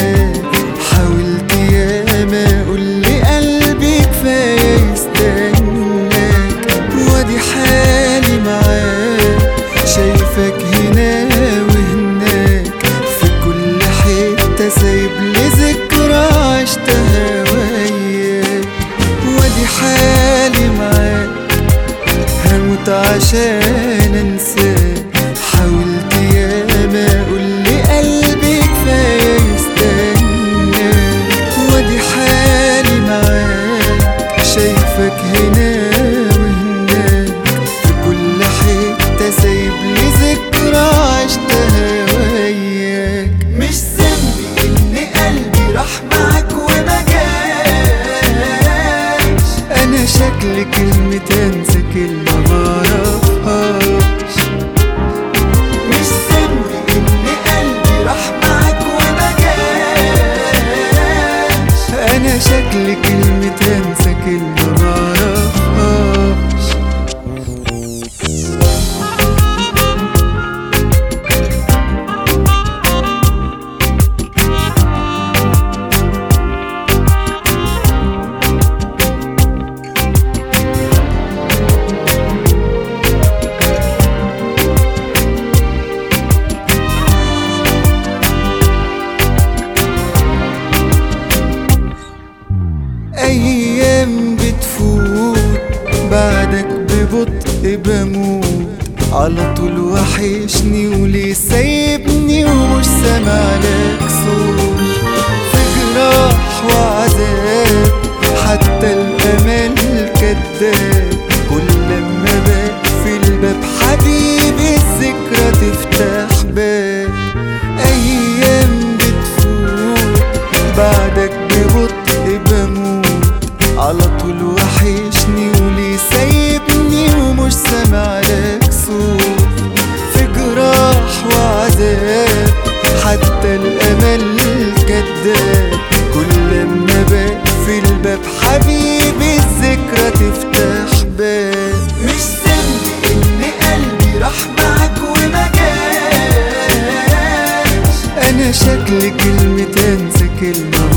انساك حاولت ياما قولي قلبي كفاية يستناك وادي حالي معاك شايفك هنا وهناك في كل حتة سايب لي ذكرى عشتها وياك وادي حالي معاك هموت عشان انساك حاولت ياما قولي قلبي كفاية يستناك وادي حالي معاك شايفك هنا وهناك في كل حتة سايب لي ذكرى عشتها وياك مش ذنبي ان قلبي راح معاك وما جاش انا شكل كلمة انسى كلمة معرفهاش مش ذنبي ان قلبي راح معاك وما جاش انا شكل كلمة انسى كلمة معرفهاش أيام بتفوت بعدك ببطء بموت على طول وحشني وليه سايبني ومش سامع لك صوت في جراح وعذاب حتى الأمل كداب كل لما بقفل الباب حبيبي الذكرى تفتح باب أيام بتفوت بعدك ببطء بموت على طول وحشني وليه سايبني ومش سامع لك صوت في جراح وعذاب حتى الامل كداب كل لما بقفل الباب حبيبي الذكرى تفتح باب مش ذنبي ان قلبي راح معاك وما جاش انا شكل كلمة انسى كلمة